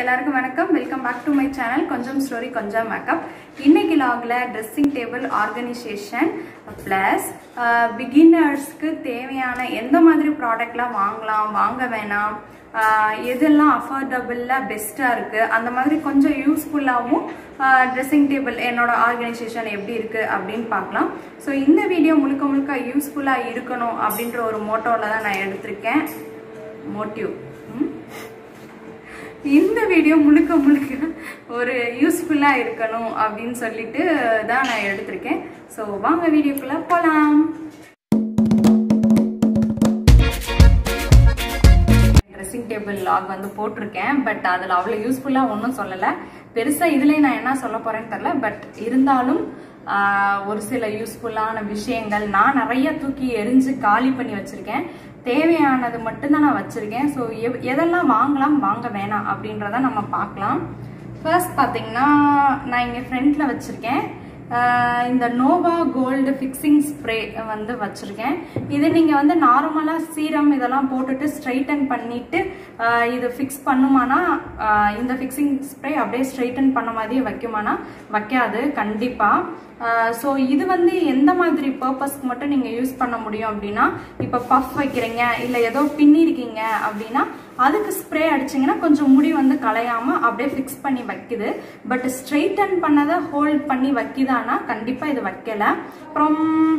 எல்லாருக்கும் வணக்கம் welcome back to my channel கொஞ்சம் ஸ்டோரி கொஞ்சம் மேக்கப் இன்னைக்கு லாகில் ட்ரெஸ்ஸிங் டேபிள் ஆர்கனைசேஷன் ப்ளஸ் பிகினர்ஸ்க்கு தேவையான எந்த மாதிரி ப்ராடக்ட்லாம் வாங்கலாம் வாங்க வேணாம் ஆஹ் எதெல்லாம் அஃபோர்டபுளாக பெஸ்ட்டாக இருக்குது அந்த மாதிரி கொஞ்சம் யூஸ்ஃபுல்லாகவும் ட்ரெஸ்ஸிங் டேபிள் என்னோட ஆர்கனைசேஷன் எப்படி இருக்குது அப்படின்னு பார்க்கலாம் ஸோ இந்த வீடியோ முழுக்க முழுக்க யூஸ்ஃபுல்லாக இருக்கணும் அப்படின்ற ஒரு மோட்டோவில் தான் நான் எடுத்திருக்கேன் மோட்டிவ் இந்த வீடியோ முழுக்க முழுக்க ஒரு யூஸ்ஃபுல்லாக இருக்கணும் அப்படின்னு சொல்லிட்டு தான் நான் எடுத்திருக்கேன் ஸோ வாங்க வீடியோக்குள்ளே போகலாம் ட்ரெஸ்ஸிங் டேபிள் லாக் வந்து போட்டிருக்கேன் பட் அதில் அவ்வளோ யூஸ்ஃபுல்லாக ஒன்றும் சொல்லலை பெருசாக இதுலேயே நான் என்ன சொல்ல போகிறேன்னு தெரில பட் இருந்தாலும் ஆஹ், ஒரு சில யூஸ்ஃபுல்லான விஷயங்கள் நான் நிறைய தூக்கி எரிஞ்சு காலி பண்ணி வச்சுருக்கேன் தேவையானது மட்டும்தான் நான் வச்சுருக்கேன் ஸோ எதெல்லாம் வாங்கலாம் வாங்க வேணாம் அப்படின்றத நம்ம பார்க்கலாம் ஃபர்ஸ்ட் பார்த்தீங்கன்னா நான் இங்கே ஃப்ரண்ட்டில் வச்சுருக்கேன் ஆஹ் இந்த நோவா கோல்டு ஃபிக்ஸிங் ஸ்ப்ரே வந்து வச்சுருக்கேன் இது நீங்கள் வந்து நார்மலாக சீரம் இதெல்லாம் போட்டுட்டு ஸ்ட்ரைட்டன் பண்ணிட்டு ஆஹ் இது ஃபிக்ஸ் பண்ணுமானா ஆஹ் இந்த ஃபிக்ஸிங் ஸ்ப்ரே அப்படியே ஸ்ட்ரைட்டன் பண்ண மாதிரியே வைக்குமானா வைக்காது கண்டிப்பாக ஸோ இது வந்து எந்த மாதிரி பர்பஸ்க்கு மட்டும் நீங்கள் யூஸ் பண்ண முடியும் அப்படின்னா இப்போ பஃப் வைக்கிறீங்க இல்லை ஏதோ பின்னிருக்கீங்க அப்படின்னா அதுக்கு ஸ்ப்ரே அடிச்சிங்கன்னா கொஞ்சம் முடி வந்து கலையாம அப்படியே ஃபிக்ஸ் பண்ணி வைக்குது பட் ஸ்ட்ரெயிட்டன் பண்ணதை ஹோல்ட் பண்ணி வைக்குதானா கண்டிப்பாக இது வைக்கல அப்புறம்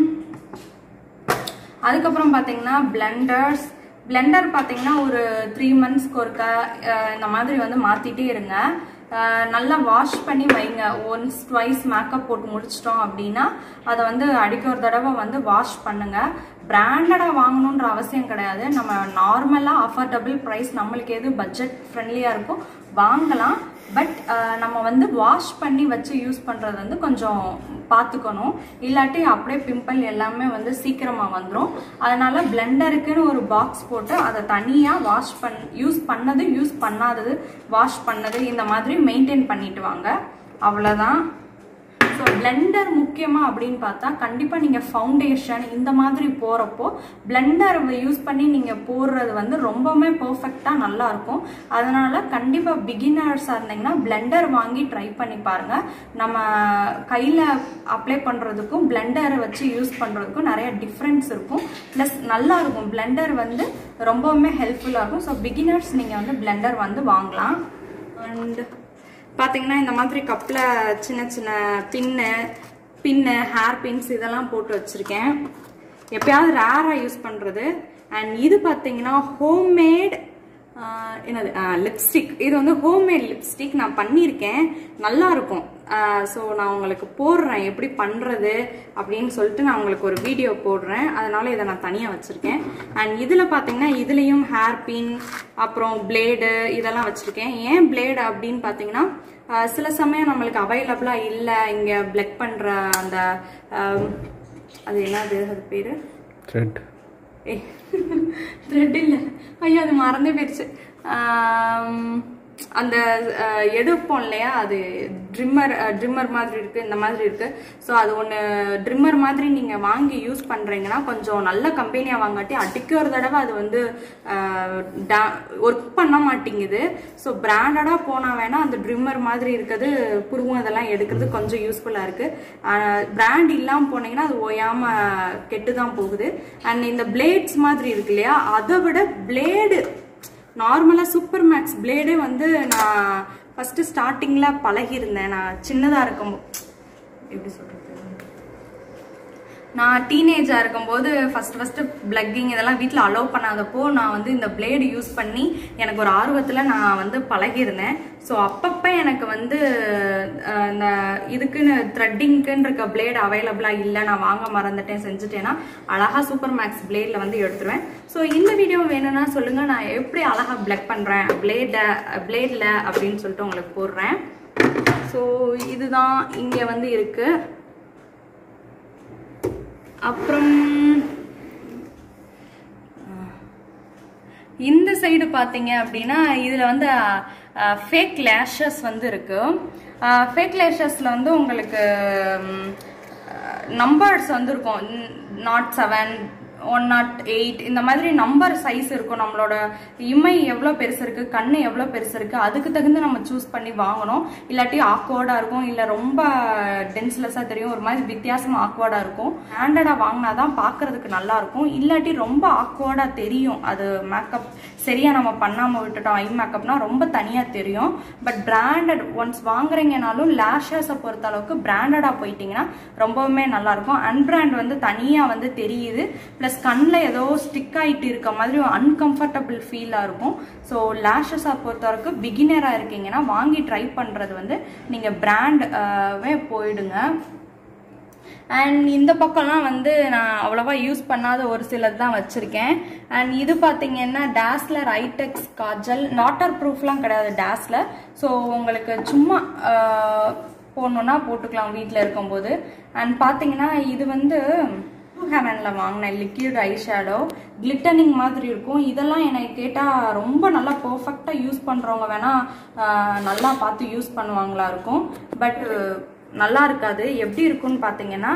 அதுக்கப்புறம் பார்த்தீங்கன்னா பிளெண்டர்ஸ் பிளெண்டர் பார்த்தீங்கன்னா ஒரு த்ரீ மந்த்ஸ்க்கு ஒருக்க அஹ், இந்த மாதிரி வந்து மாற்றிட்டே இருங்க அஹ், நல்லா வாஷ் பண்ணி வைங்க ஒன்ஸ் ட்வைஸ் மேக்கப் போட்டு முடிச்சிட்டோம் அப்படின்னா அதை வந்து அடிக்க ஒரு தடவை வந்து வாஷ் பண்ணுங்க பிராண்டடாக வாங்கணுன்ற அவசியம் கிடையாது நம்ம நார்மலாக அஃபோர்டபுள் ப்ரைஸ் நம்மளுக்கு எது பட்ஜெட் ஃப்ரெண்ட்லியாக இருக்கோ வாங்கலாம் பட் நம்ம வந்து வாஷ் பண்ணி வச்சு யூஸ் பண்ணுறது வந்து கொஞ்சம் பார்த்துக்கணும் இல்லாட்டி அப்படியே பிம்பிள் எல்லாமே வந்து சீக்கிரமாக வந்துடும் அதனால பிளெண்டருக்குன்னு ஒரு பாக்ஸ் போட்டு அதை தனியாக வாஷ் பண் யூஸ் பண்ணது யூஸ் பண்ணாதது வாஷ் பண்ணது இந்த மாதிரி மெயின்டைன் பண்ணிட்டு வாங்க அவ்வளோதான் ஸோ பிளெண்டர் முக்கியமா அப்படின்னு பார்த்தா கண்டிப்பாக நீங்கள் ஃபவுண்டேஷன் இந்த மாதிரி போகிறப்போ பிளெண்டர் யூஸ் பண்ணி நீங்கள் போடுறது வந்து ரொம்பவுமே பர்ஃபெக்டாக நல்லா இருக்கும் அதனால கண்டிப்பாக பிகினர்ஸாக இருந்தீங்கன்னா பிளெண்டர் வாங்கி ட்ரை பண்ணி பாருங்க நம்ம கையில் அப்ளை பண்ணுறதுக்கும் பிளெண்டரை வச்சு யூஸ் பண்ணுறதுக்கும் நிறைய டிஃப்ரென்ஸ் இருக்கும் ப்ளஸ் நல்லா இருக்கும் பிளெண்டர் வந்து ரொம்பவுமே ஹெல்ப்ஃபுல்லாக இருக்கும் ஸோ பிகினர்ஸ் நீங்கள் வந்து பிளெண்டர் வந்து வாங்கலாம் அண்ட் பார்த்தீங்கன்னா இந்த மாதிரி கப்பில் சின்ன சின்ன பின்னு பின்னு ஹேர் பின்ஸ் இதெல்லாம் போட்டு வச்சுருக்கேன் எப்பயாவது ரேராக யூஸ் பண்ணுறது அண்ட் இது பார்த்தீங்கன்னா ஹோம்மேட் என்னது லிப்ஸ்டிக் இது வந்து ஹோம்மேட் லிப்ஸ்டிக் நான் பண்ணியிருக்கேன் நல்லா இருக்கும் ஸோ நான் உங்களுக்கு போடுறேன் எப்படி பண்ணுறது அப்படின்னு சொல்லிட்டு நான் உங்களுக்கு ஒரு வீடியோ போடுறேன் அதனால இதை நான் தனியாக வச்சுருக்கேன் அண்ட் இதில் பார்த்தீங்கன்னா இதுலேயும் ஹேர் பின் அப்புறம் பிளேடு இதெல்லாம் வச்சுருக்கேன் ஏன் பிளேடு அப்படின்னு பார்த்தீங்கன்னா ஆஹ் சில சமயம் நம்மளுக்கு அவைலபிளாக இல்லை இங்கே பிளக் பண்ணுற அந்த ஆம், அது என்னது அது பேர் த்ரெட் ஏய் த்ரெட் இல்லை ஐயோ அது மறந்தே போயிடுச்சு ஆம், அந்த அஹ், எடுப்போம் இல்லையா அது ட்ரிம்மர் ட்ரிம்மர் மாதிரி இருக்கு இந்த மாதிரி இருக்கு ஸோ அது ஒன்று ட்ரிம்மர் மாதிரி நீங்கள் வாங்கி யூஸ் பண்ணுறீங்கன்னா கொஞ்சம் நல்ல கம்பெனியாக வாங்காட்டி அடிக்க ஒரு தடவை அது வந்து ஒர்க் பண்ண மாட்டேங்குது ஸோ பிராண்டடாக போனால் வேணால் அந்த ட்ரிம்மர் மாதிரி இருக்கிறது புருவம் இதெல்லாம் எடுக்கிறது கொஞ்சம் யூஸ்ஃபுல்லாக இருக்குது பிராண்ட் இல்லாமல் போனீங்கன்னா அது ஓயாமல் கெட்டு தான் போகுது அண்ட் இந்த பிளேட்ஸ் மாதிரி இருக்கு இல்லையா அதை விட பிளேடு நார்மலாக சூப்பர் மேக்ஸ் பிளேடே வந்து நான் ஃபஸ்ட்டு ஸ்டார்டிங்கில் பழகியிருந்தேன் நான் சின்னதாக இருக்கும் எப்படி சொல்கிறது நான் டீனேஜாக இருக்கும்போது ஃபஸ்ட் ஃபஸ்ட்டு பிளக்கிங் இதெல்லாம் வீட்டில் அலோவ் பண்ணாதப்போ நான் வந்து இந்த பிளேடு யூஸ் பண்ணி எனக்கு ஒரு ஆர்வத்தில் நான் வந்து பழகியிருந்தேன் ஸோ அப்பப்போ எனக்கு வந்து அஹ், இந்த இதுக்குன்னு த்ரெட்டிங்க்குன்னு இருக்க பிளேடு அவைலபிளாக இல்லை நான் வாங்க மறந்துட்டேன் செஞ்சுட்டேன்னா அழகாக சூப்பர் மேக்ஸ் பிளேடில் வந்து எடுத்துருவேன் ஸோ இந்த வீடியோ வேணும்னா சொல்லுங்கள் நான் எப்படி அழகாக பிளக் பண்ணுறேன் பிளேட பிளேடில் அப்படின்னு சொல்லிட்டு உங்களுக்கு போடுறேன் ஸோ இதுதான் இங்கே வந்து இருக்குது அப்புறம் இந்த சைடு பார்த்தீங்க அப்படின்னா இதில் வந்து ஃபேக் லேஷஸ் வந்து இருக்கு ஃபேக் லேஷஸில் வந்து உங்களுக்கு நம்பர்ஸ் வந்து இருக்கும் nought seven one nought eight இந்த மாதிரி நம்பர் சைஸ் இருக்கும் நம்மளோட இமை எவ்வளோ பெருசு இருக்கு கண்ணு எவ்வளோ பெருசு இருக்கு அதுக்கு தகுந்து நம்ம சூஸ் பண்ணி வாங்கணும் இல்லாட்டி ஆக்வர்டா இருக்கும் இல்லை ரொம்ப டென்ஸ்லெஸ்ஸாக தெரியும் ஒரு மாதிரி வித்தியாசமா ஆக்வர்டா இருக்கும் ஹேண்டடாக வாங்கினாதான் பார்க்கறதுக்கு நல்லா இருக்கும் இல்லாட்டி ரொம்ப ஆக்வர்டா தெரியும் அது மேக்கப் சரியா நம்ம பண்ணாம விட்டுட்டோம் ஐ மேக்கப்னா ரொம்ப தனியா தெரியும் பட் பிராண்டட் ஒன்ஸ் வாங்குறீங்கனாலும் லேஷஸை பொறுத்த அளவுக்கு பிராண்டடா போயிட்டீங்கன்னா ரொம்பவுமே நல்லா இருக்கும் அன்பிராண்ட் வந்து தனியா வந்து தெரியுது பிளஸ் கண்ணில் ஏதோ ஸ்டிக் ஆயிட்டு இருக்க மாதிரி அன்கம்ஃபர்டபுள் ஃபீலாக இருக்கும் ஸோ லேஷஸை பொறுத்த வரைக்கும் பிகினராக இருக்கீங்கன்னா வாங்கி ட்ரை பண்ணுறது வந்து நீங்கள் பிராண்ட்வே போயிடுங்க அண்ட் இந்த பக்கம்லாம் வந்து நான் அவ்வளோவா யூஸ் பண்ணாத ஒரு சிலது தான் வச்சுருக்கேன் அண்ட் இது பார்த்தீங்கன்னா டேஸ்லர் ஐடெக்ஸ் காஜல் நாட்டர் ப்ரூஃப்லாம் கிடையாது டேஸ்லர் ஸோ உங்களுக்கு சும்மா ஆஹ், போடணுன்னா போட்டுக்கலாம் வீட்டில் இருக்கும்போது அண்ட் பார்த்தீங்கன்னா இது வந்து ஹேவனில் வாங்கினேன் லிக்யூட் ஐ ஷேடோ கிளிட்டனிங் மாதிரி இருக்கும் இதெல்லாம் எனக்கு கேட்டால் ரொம்ப நல்லா பர்ஃபெக்டாக யூஸ் பண்ணுறவங்க வேணால் நல்லா பார்த்து யூஸ் பண்ணுவாங்களா இருக்கும் பட் நல்லா இருக்காது எப்படி இருக்கும்னு பார்த்தீங்கன்னா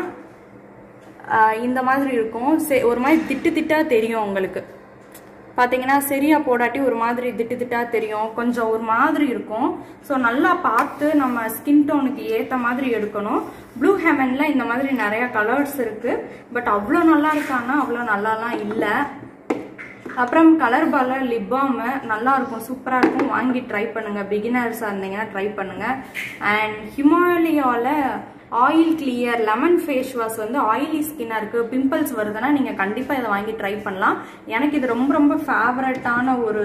ஆஹ் இந்த மாதிரி இருக்கும் சே- ஒரு மாதிரி திட்டு திட்டா தெரியும் உங்களுக்கு பார்த்தீங்கன்னா சரியா போடாட்டி ஒரு மாதிரி திட்டு திட்டா தெரியும் கொஞ்சம் ஒரு மாதிரி இருக்கும் ஸோ நல்லா பார்த்து நம்ம ஸ்கின் டோனுக்கு ஏற்ற மாதிரி எடுக்கணும் ப்ளூ ஹெமன்ல இந்த மாதிரி நிறைய கலர்ஸ் இருக்கு பட் அவ்வளோ நல்லா இருக்கான்னா அவ்வளோ நல்லாலாம் இல்லை அப்புறம் கலர் பால லிப் பாம் நல்லா இருக்கும் சூப்பராக இருக்கும் வாங்கி ட்ரை பண்ணுங்க பிகினர்ஸாக இருந்தீங்கன்னா ட்ரை பண்ணுங்க அண்ட் ஹிமாலயாவில் oil clear lemon face wash வந்து ஆயிலி ஸ்கின்னாக இருக்குது பிம்பிள்ஸ் வருதுன்னா நீங்கள் கண்டிப்பாக இதை வாங்கி ட்ரை பண்ணலாம் எனக்கு இது ரொம்ப ரொம்ப ஃபேவரட்டான ஒரு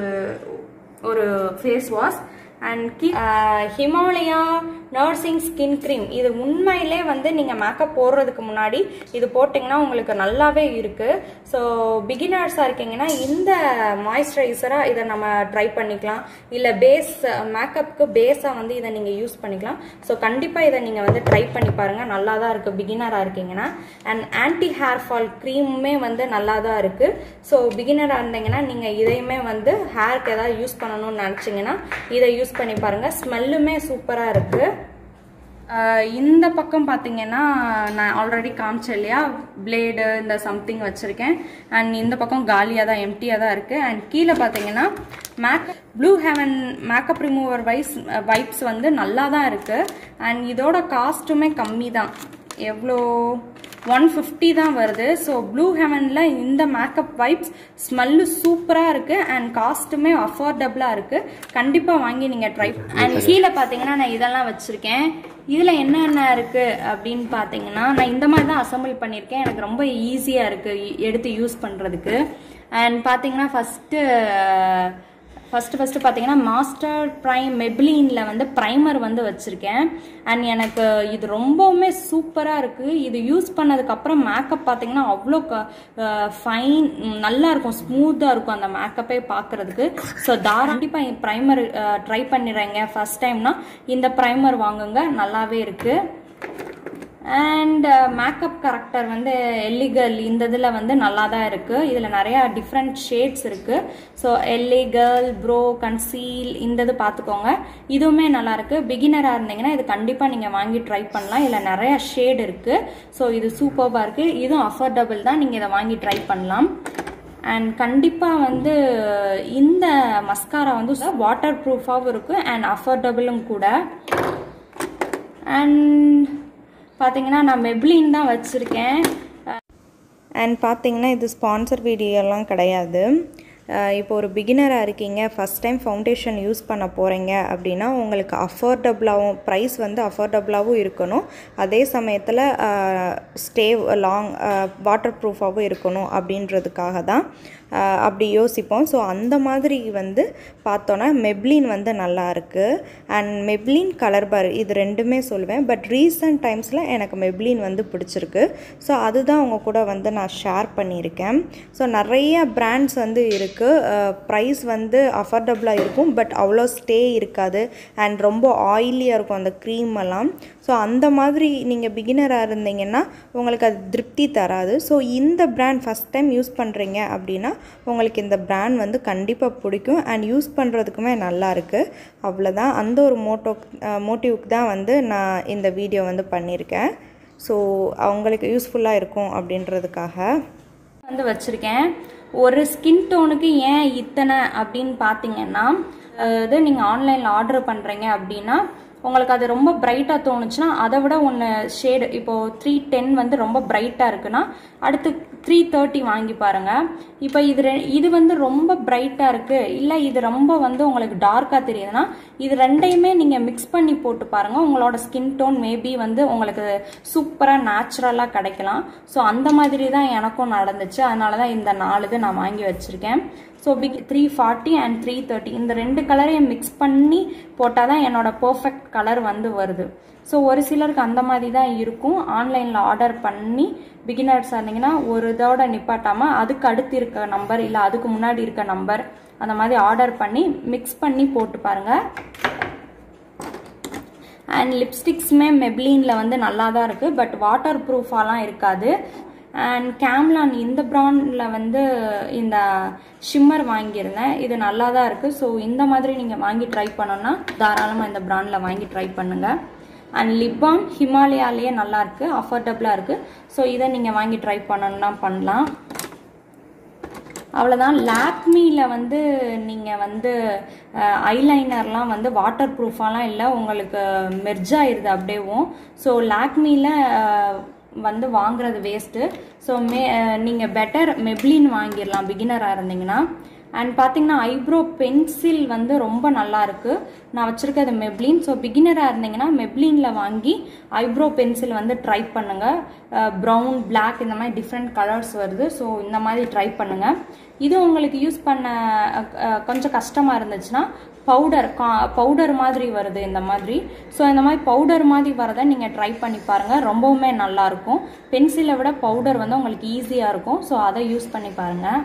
ஒரு face wash and Himalaya nourishing skin cream இது உண்மையிலே வந்து நீங்கள் மேக்கப் போடுறதுக்கு முன்னாடி இது போட்டிங்கன்னா உங்களுக்கு நல்லாவே இருக்குது ஸோ பிகினர்ஸாக இருக்கீங்கன்னா இந்த மாய்ஸ்சரைசராக இதை நம்ம ட்ரை பண்ணிக்கலாம் இல்லை பேஸ் மேக்கப்புக்கு பேஸாக வந்து இதை நீங்கள் யூஸ் பண்ணிக்கலாம் ஸோ கண்டிப்பாக இதை நீங்கள் வந்து ட்ரை பண்ணி பாருங்கள் நல்லா தான் இருக்குது பிகினராக இருக்கீங்கன்னா அண்ட் ஆன்டி ஹேர் ஃபால் க்ரீமுமே வந்து நல்லா தான் இருக்குது ஸோ பிகினராக இருந்தீங்கன்னா நீங்கள் இதையுமே வந்து ஹேருக்கு ஏதாவது யூஸ் பண்ணணும்னு நினச்சிங்கன்னா இதை யூஸ் பண்ணி பாருங்கள் ஸ்மெல்லுமே சூப்பராக இருக்குது ஆஹ் இந்த பக்கம் பார்த்தீங்கன்னா நான் ஆல்ரெடி காமிச்சேன் இல்லையா பிளேடு இந்த சம்திங் வச்சுருக்கேன் அண்ட் இந்த பக்கம் காலியாக தான் எம்டியாக தான் இருக்குது அண்ட் கீழே பார்த்தீங்கன்னா make Blue Heaven makeup remover wipes wipes வந்து நல்லா தான் இருக்குது அண்ட் இதோட காஸ்ட்டுமே கம்மி தான் எவ்வளோ ஒன் ஃபிஃப்டி தான் வருது ஸோ ப்ளூ ஹெவனில் இந்த மேக்கப் வைப்ஸ் ஸ்மெல்லு சூப்பராக இருக்குது அண்ட் காஸ்ட்டுமே அஃபோர்டபுளாக இருக்குது கண்டிப்பாக வாங்கி நீங்கள் ட்ரை அண்ட் கீழே பார்த்தீங்கன்னா நான் இதெல்லாம் வச்சுருக்கேன் இதில் என்னென்ன இருக்குது அப்படின்னு பார்த்தீங்கன்னா நான் இந்த மாதிரி தான் அசம்பிள் பண்ணியிருக்கேன் எனக்கு ரொம்ப ஈஸியாக இருக்குது எடுத்து யூஸ் பண்ணுறதுக்கு அண்ட் பார்த்தீங்கன்னா ஃபஸ்ட்டு ஃபஸ்ட்டு ஃபஸ்ட்டு பார்த்தீங்கன்னா மாஸ்டர் ப்ரைம் மெப்ளினில் வந்து ப்ரைமர் வந்து வச்சுருக்கேன் அண்ட் எனக்கு இது ரொம்பவுமே சூப்பராக இருக்குது இது யூஸ் பண்ணதுக்கப்புறம் மேக்கப் பார்த்தீங்கன்னா அவ்வளோ க ஃபைன் நல்லா இருக்கும் ஸ்மூத்தாக இருக்கும் அந்த மேக்கப்பே பார்க்குறதுக்கு ஸோ தாராளமாக கண்டிப்பாக ப்ரைமர் ட்ரை பண்ணிடுறேங்க ஃபஸ்ட் டைம்னா இந்த ப்ரைமர் வாங்குங்க நல்லாவே இருக்குது அண்ட் மேக்கப் கரெக்டர் வந்து எல்லிகல் இந்த இதில் வந்து நல்லா தான் இருக்குது இதில் நிறையா டிஃப்ரெண்ட் ஷேட்ஸ் இருக்குது ஸோ எல்லிகல் ப்ரோ கன்சீல் இந்த இது பார்த்துக்கோங்க இதுவுமே நல்லா இருக்குது பிகினராக இருந்தீங்கன்னா இது கண்டிப்பாக நீங்கள் வாங்கி ட்ரை பண்ணலாம் இதில் நிறையா ஷேட் இருக்குது ஸோ இது சூப்பராக இருக்குது இதுவும் அஃபோர்டபுள் தான் நீங்கள் இதை வாங்கி ட்ரை பண்ணலாம் அண்ட் கண்டிப்பாக வந்து இந்த மஸ்காரா வந்து வாட்டர் ப்ரூஃபாகவும் இருக்குது அண்ட் அஃபோர்டபுளும் கூட அண்ட் பார்த்தீங்கன்னா நான் மெப்ளின் தான் வச்சுருக்கேன் அண்ட் பார்த்தீங்கன்னா இது ஸ்பான்சர் வீடியோலாம் கிடையாது அஹ் இப்போ ஒரு பிகினராக இருக்கீங்க ஃபஸ்ட் டைம் ஃபவுண்டேஷன் யூஸ் பண்ண போகிறீங்க அப்படின்னா உங்களுக்கு அஃபோர்டபுளாகவும் ப்ரைஸ் வந்து அஃபோர்டபுளாகவும் இருக்கணும் அதே சமயத்தில் ஸ்டே லாங் வாட்டர் ப்ரூஃபாகவும் இருக்கணும் அப்படின்றதுக்காக தான் அஹ் அப்படி யோசிப்போம் ஸோ அந்த மாதிரி வந்து பார்த்தோன்னா மெப்ளின் வந்து நல்லா இருக்குது அண்ட் மெப்ளின் கலர் பார் இது ரெண்டுமே சொல்லுவேன் பட் ரீசன்ட் டைம்ஸில் எனக்கு மெப்ளின் வந்து பிடிச்சிருக்கு ஸோ அதுதான் உங்க கூட வந்து நான் ஷேர் பண்ணியிருக்கேன் ஸோ நிறைய பிராண்ட்ஸ் வந்து இருக்குது ப்ரைஸ் வந்து அஃபோர்டபுளாக இருக்கும் பட் அவ்வளோ ஸ்டே இருக்காது அண்ட் ரொம்ப ஆயிலியாக இருக்கும் அந்த க்ரீம் எல்லாம் ஸோ அந்த மாதிரி நீங்கள் பிகினராக இருந்தீங்கன்னா உங்களுக்கு அது திருப்தி தராது ஸோ இந்த பிராண்ட் ஃபஸ்ட் டைம் யூஸ் பண்ணுறீங்க அப்படின்னா உங்களுக்கு இந்த பிராண்ட் வந்து கண்டிப்பாக பிடிக்கும் அண்ட் யூஸ் பண்ணுறதுக்குமே நல்லா இருக்குது அவ்வளோதான் அந்த ஒரு மோட்டோ மோட்டிவ்க்கு தான் வந்து நான் இந்த வீடியோ வந்து பண்ணியிருக்கேன் ஸோ அவங்களுக்கு யூஸ்ஃபுல்லாக இருக்கும் அப்படின்றதுக்காக வந்து வச்சுருக்கேன் ஒரு ஸ்கின் டோனுக்கு ஏன் இத்தனை அப்படின்னு பார்த்தீங்கன்னா இது நீங்கள் ஆன்லைனில் ஆர்டர் பண்ணுறீங்க அப்படின்னா உங்களுக்கு அது ரொம்ப பிரைட்டாக தோணுச்சுன்னா அதை விட ஒன்று ஷேடு இப்போது த்ரீ டென் வந்து ரொம்ப பிரைட்டாக இருக்குன்னா அடுத்து த்ரீ தேர்ட்டி வாங்கி பாருங்கள் இப்போ இது ரெ இது வந்து ரொம்ப பிரைட்டாக இருக்குது இல்லை இது ரொம்ப வந்து உங்களுக்கு டார்க்காக தெரியுதுன்னா இது ரெண்டையுமே நீங்கள் மிக்ஸ் பண்ணி போட்டு பாருங்கள் உங்களோட ஸ்கின் டோன் மேபி வந்து உங்களுக்கு சூப்பராக நேச்சுரலாக கிடைக்கலாம் ஸோ அந்த மாதிரி தான் எனக்கும் நடந்துச்சு அதனால தான் இந்த நாலு இது நான் வாங்கி வச்சுருக்கேன் so pick three forty and three thirty இந்த ரெண்டு கலரையும் மிக்ஸ் பண்ணி போட்டால் தான் என்னோட பர்ஃபெக்ட் கலர் வந்து வருது ஸோ ஒரு சிலருக்கு அந்த மாதிரி தான் இருக்கும் ஆன்லைனில் ஆர்டர் பண்ணி பிகினர்ஸாக இருந்தீங்கன்னா ஒரு இதோட நிப்பாட்டாமல் அதுக்கு அடுத்து இருக்க நம்பர் இல்லை அதுக்கு முன்னாடி இருக்க நம்பர் அந்த மாதிரி ஆர்டர் பண்ணி மிக்ஸ் பண்ணி போட்டு பாருங்கள் அண்ட் லிப்ஸ்டிக்ஸுமே மெப்ளினில் வந்து நல்லா தான் இருக்குது பட் வாட்டர் ப்ரூஃபாலாம் இருக்காது அண்ட் கேம்லான் இந்த ப்ராண்டில் வந்து இந்த ஷிம்மர் வாங்கியிருந்தேன் இது நல்லா தான் இருக்குது ஸோ இந்த மாதிரி நீங்கள் வாங்கி ட்ரை பண்ணோன்னா தாராளமாக இந்த ப்ராண்டில் வாங்கி ட்ரை பண்ணுங்கள் அண்ட் லிப்பாம் ஹிமாலயாலேயே நல்லா இருக்குது அஃபோர்டபுளாக இருக்குது ஸோ இதை நீங்கள் வாங்கி ட்ரை பண்ணணும்னா பண்ணலாம் அவ்வளோதான் லாக்மியில் வந்து நீங்கள் வந்து ஐலைனர்லாம் வந்து வாட்டர் ப்ரூஃபாலாம் இல்லை உங்களுக்கு மெர்ஜ் ஆயிடுது அப்படியேவும் ஸோ லாக்மியில் வந்து வாங்குறது வேஸ்ட்டு ஸோ மே நீங்கள் பெட்டர் மெப்ளின் வாங்கிடலாம் பிகினராக இருந்தீங்கன்னா அண்ட் பார்த்தீங்கன்னா ஐப்ரோ பென்சில் வந்து ரொம்ப நல்லா இருக்கு நான் வச்சிருக்கிறது மெப்ளின் ஸோ பிகினராக இருந்தீங்கன்னா மெப்ளினில் வாங்கி ஐப்ரோ பென்சில் வந்து ட்ரை பண்ணுங்க ப்ரௌன் பிளாக் இந்த மாதிரி டிஃப்ரெண்ட் கலர்ஸ் வருது ஸோ இந்த மாதிரி ட்ரை பண்ணுங்க இது உங்களுக்கு யூஸ் பண்ண கொஞ்சம் கஷ்டமாக இருந்துச்சுன்னா பவுடர் கா பவுடர் மாதிரி வருது இந்த மாதிரி ஸோ இந்த மாதிரி பவுடர் மாதிரி வரதை நீங்கள் ட்ரை பண்ணி பாருங்கள் ரொம்பவுமே நல்லாயிருக்கும் பென்சிலை விட பவுடர் வந்து உங்களுக்கு ஈஸியாக இருக்கும் ஸோ அதை யூஸ் பண்ணி பாருங்கள்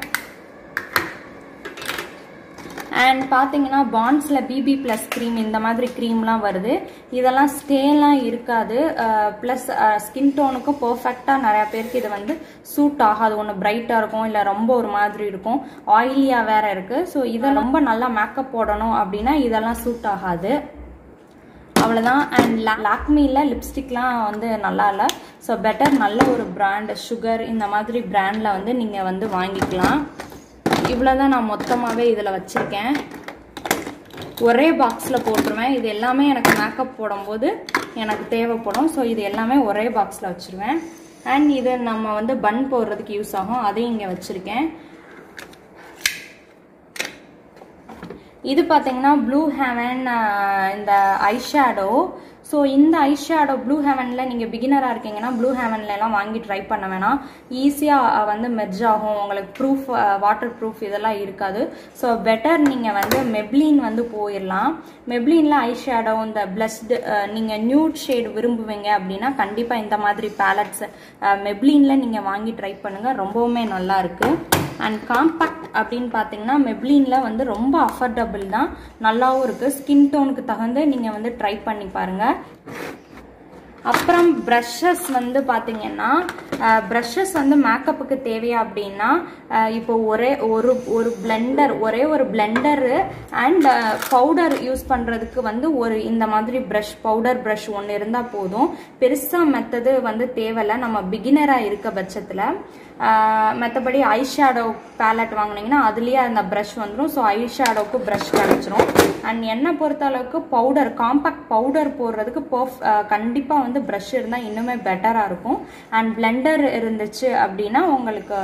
அண்ட் பார்த்தீங்கன்னா பாண்ட்ஸில் பிபி ப்ளஸ் க்ரீம் இந்த மாதிரி க்ரீம்லாம் வருது இதெல்லாம் ஸ்டேலாம் இருக்காது ப்ளஸ் ஸ்கின் டோனுக்கும் பர்ஃபெக்டாக நிறையா பேருக்கு இது வந்து சூட் ஆகாது ஒன்று பிரைட்டாக இருக்கும் இல்லை ரொம்ப ஒரு மாதிரி இருக்கும் ஆயிலியாக வேற இருக்குது ஸோ இதை ரொம்ப நல்லா மேக்கப் போடணும் அப்படின்னா இதெல்லாம் சூட் ஆகாது அவ்வளோதான் அண்ட் லாக்மியில் லிப்ஸ்டிக்லாம் வந்து நல்லா இல்லை ஸோ பெட்டர் நல்ல ஒரு பிராண்ட் சுகர் இந்த மாதிரி பிராண்டில் வந்து நீங்கள் வந்து வாங்கிக்கலாம் இவ்வளோதான் நான் மொத்தமாகவே இதில் வச்சுருக்கேன் ஒரே பாக்ஸில் போட்டுருவேன் இது எல்லாமே எனக்கு மேக்கப் போடும்போது எனக்கு தேவைப்படும் ஸோ இது எல்லாமே ஒரே பாக்ஸில் வச்சுருவேன் அண்ட் இது நம்ம வந்து பன் போடுறதுக்கு யூஸ் ஆகும் அதையும் இங்கே வச்சுருக்கேன் இது பார்த்தீங்கன்னா ப்ளூ ஹெவன் இந்த ஐஷேடோ ஸோ இந்த ஐஷேடோ ப்ளூ ஹெவனில் நீங்கள் பிகினராக இருக்கீங்கன்னா ப்ளூ ஹெவன்லலாம் வாங்கி ட்ரை பண்ண வேணாம் ஈஸியாக வந்து மெர்ஜ் ஆகும் உங்களுக்கு ப்ரூஃப் வாட்டர் ப்ரூஃப் இதெல்லாம் இருக்காது ஸோ பெட்டர் நீங்கள் வந்து மெப்ளின் வந்து போயிடலாம் மெப்ளினில் ஐஷேடோ இந்த பிளஸ்டு நீங்கள் நியூட் ஷேட் விரும்புவீங்க அப்படின்னா கண்டிப்பாக இந்த மாதிரி பேலட்ஸ் மெப்ளினில் நீங்கள் வாங்கி ட்ரை பண்ணுங்கள் ரொம்பவுமே நல்லா இருக்குது அண்ட் காம்பேக்ட் அப்படின்னு பார்த்தீங்கன்னா மெப்ளினில் வந்து ரொம்ப அஃபர்டபுள் தான் நல்லாவும் இருக்குது ஸ்கின் டோனுக்கு தகுந்து நீங்கள் வந்து ட்ரை பண்ணி பாருங்கள் அப்புறம் ப்ரஷஸ் வந்து பார்த்தீங்கன்னா ப்ரஷஸ் வந்து மேக்கப்புக்கு தேவையா அப்படின்னா இப்போ ஒரே ஒரு ஒரு பிளெண்டர் ஒரே ஒரு பிளெண்டரு அண்ட் பவுடர் யூஸ் பண்ணுறதுக்கு வந்து ஒரு இந்த மாதிரி ப்ரஷ் பவுடர் ப்ரஷ் ஒன்று இருந்தால் போதும் பெருசாக மெத்தது வந்து தேவையில்ல நம்ம பிகினராக இருக்க பட்சத்தில் மற்றபடி ஐ ஷேடோ பேலட் வாங்கினீங்கன்னா அதுலேயே அந்த ப்ரஷ் வந்துடும் ஸோ ஐ ஷேடோவுக்கு ப்ரஷ் கிடச்சிரும் அண்ட் என்னை பொறுத்த அளவுக்கு பவுடர் காம்பேக்ட் பவுடர் போடுறதுக்கு பர்ஃப் கண்டிப்பாக வந்து ப்ரஷ் இருந்தால் இன்னுமே பெட்டராக இருக்கும் அண்ட் பிளெண்டர் இருந்துச்சு அப்படின்னா உங்களுக்கு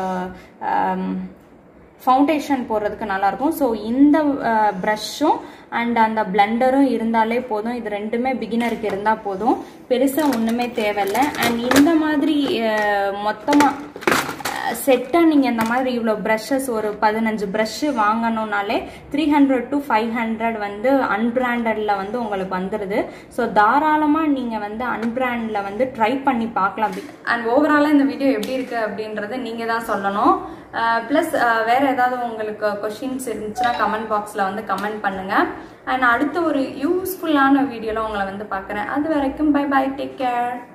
ஃபவுண்டேஷன் போடுறதுக்கு நல்லாயிருக்கும் ஸோ இந்த ப்ரஷ்ஷும் அண்ட் அந்த பிளெண்டரும் இருந்தாலே போதும் இது ரெண்டுமே பிகினருக்கு இருந்தால் போதும் பெருசாக ஒன்றுமே தேவையில்லை அண்ட் இந்த மாதிரி மொத்தமாக செட்டாக நீங்கள் இந்த மாதிரி இவ்வளோ ப்ரஷஸ் ஒரு பதினஞ்சு ப்ரஷ்ஷு வாங்கணுன்னாலே three hundred to five hundred வந்து அன்பிராண்டடில் வந்து உங்களுக்கு வந்துடுது ஸோ தாராளமாக நீங்கள் வந்து அன்பிராண்டில் வந்து ட்ரை பண்ணி பார்க்கலாம் அண்ட் ஓவராலாக இந்த வீடியோ எப்படி இருக்குது அப்படின்றத நீங்கள் தான் சொல்லணும் ப்ளஸ் வேறு ஏதாவது உங்களுக்கு கொஷின்ஸ் இருந்துச்சுன்னா கமெண்ட் பாக்ஸில் வந்து கமெண்ட் பண்ணுங்கள் அண்ட் அடுத்த ஒரு யூஸ்ஃபுல்லான வீடியோவில் உங்களை வந்து பார்க்குறேன் அது வரைக்கும் பை பை டேக் கேர்